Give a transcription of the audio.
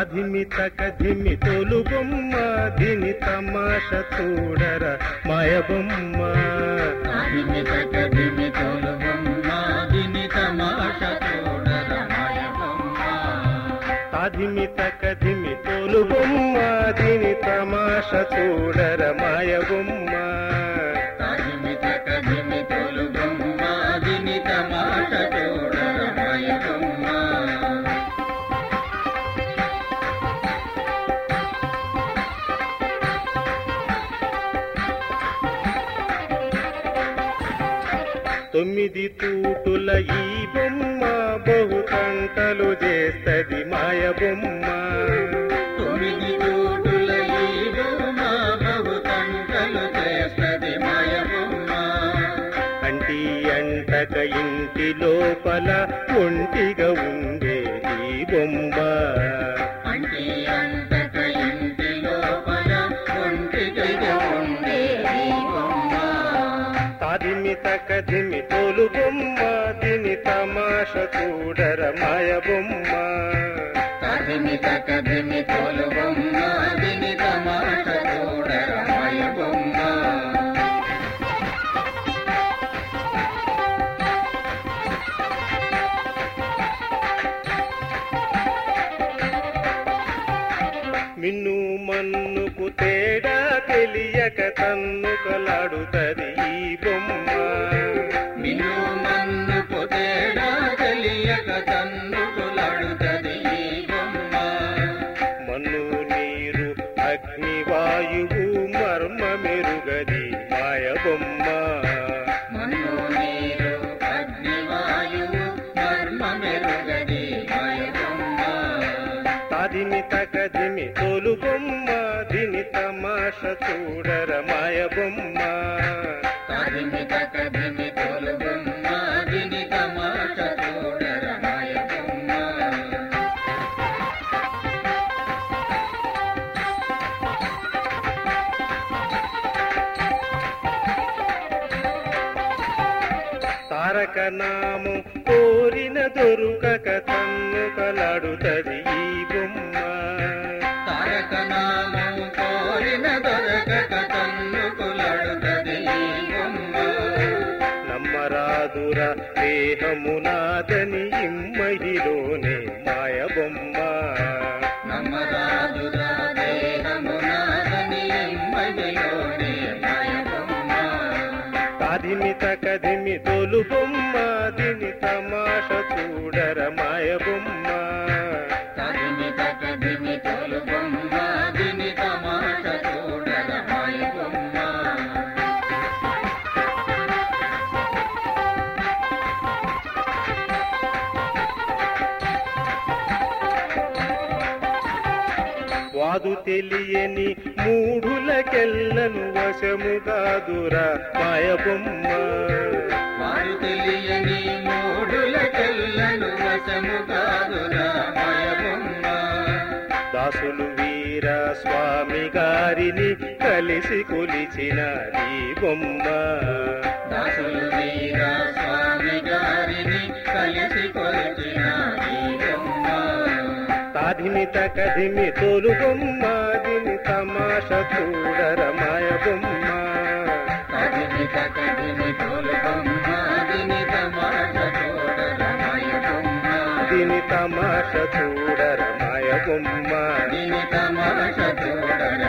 తాధిమి తకధిమి తోలు బొమ్మ దిని తమాష చూడర మాయ బొమ్మ తాదిమి తకదిమి తోలు బొమ్మ దిని తమాష చూడర మాయ బొమ్మ తాధిమి తకధిమి తోలు బొమ్మ దిని తమాష చూడర మాయ బొమ్మ తాదిమి తకదిమి తోలు బొమ్మ దిని తమాష చూడర మాయ బొమ్మ తొమ్మిది తూటుల ఈ బొమ్మ బహు తంటలు చేస్తది మాయ బొమ్మ తొమ్మిది తోడుల ఈ బొమ్మ బహు తంటలు చేస్తది మాయ బొమ్మ అంటి అంటక ఇంటి లోపల ఒంటిగా ఉండే ఈ బొమ్మ అంటి అంతక ఇంటి లోపల ఒంటిగా ఉండే ఈ బొమ్మ తాదిమి తకదిమి తోలు బొమ్మ దిని తమాష చూడర మాయ బొమ్మ తదిమి తకదిమి తోలు బొమ్మ దిని తమాష చూడర మాయ బొమ్మ మిన్ను మన్నుకు తేడా తెలియక తన్నుకలాడుతది ఈ బొమ్మ మిను మన్ను పొతేడా తెలియక తన్నుకులాడుతది ఈ బొమ్మ మన్ను నీరు అగ్ని వాయువు మర్మ మెరుగది మాయ బొమ్మ మన్ను నీరు అగ్ని వాయువు మర్మ మెరుగది మాయ బొమ్మ తాదిమి తకదిమి తోలు బొమ్మ దిని తమాష చూడర మాయ బొమ్మ తదిమి తకదిమి తోలు బొమ్మ దిని తమాష చూడర మాయ బొమ్మ తారక నాము కోరిన దొరుకక తన్నుకలాడుతది ఈ బొమ్మ తారక నామము కోరిన దొరకక తన్నుకులాడుతది ఈ బొమ్మ నమ్మరాదుర దేహమునాదని ఇమ్మహిలోనే మాయ బొమ్మ నమ్మరాజురా దేహమునాదని మదిలోనే మాయ బొమ్మ తాదిమి తకదిమి తోలు బొమ్మ దిని తమాష చూడర మాయ బొమ్మ తదిమి తకదిమి తోలు బొమ్మ దిని తమాష చూడర మాయ బొమ్మ వాదు తెలియని మూఢులకెల్లను వశముగాదురా మాయ బొమ్మ వారు తెలియని మూడుల కెల్లను వశము కాదురా మాయ బొమ్మ దాసులు వీర స్వామి గారిని కలిసి కొలిచిన ఈ బొమ్మ దాసులు వీర స్వామి గారిని కలిసి కొలిచిన ఈ బొమ్మ తాధిమి తకధిమి తోలు బొమ్మ దిని తమాష చూడర మాయ బొమ్మ కదిమి కదిమి తోలు బొమ్మ దిని తమాష చూడర మాయ బొమ్మ దిని తమాష చూడర మాయ బొమ్మ దిని తమాష చూడర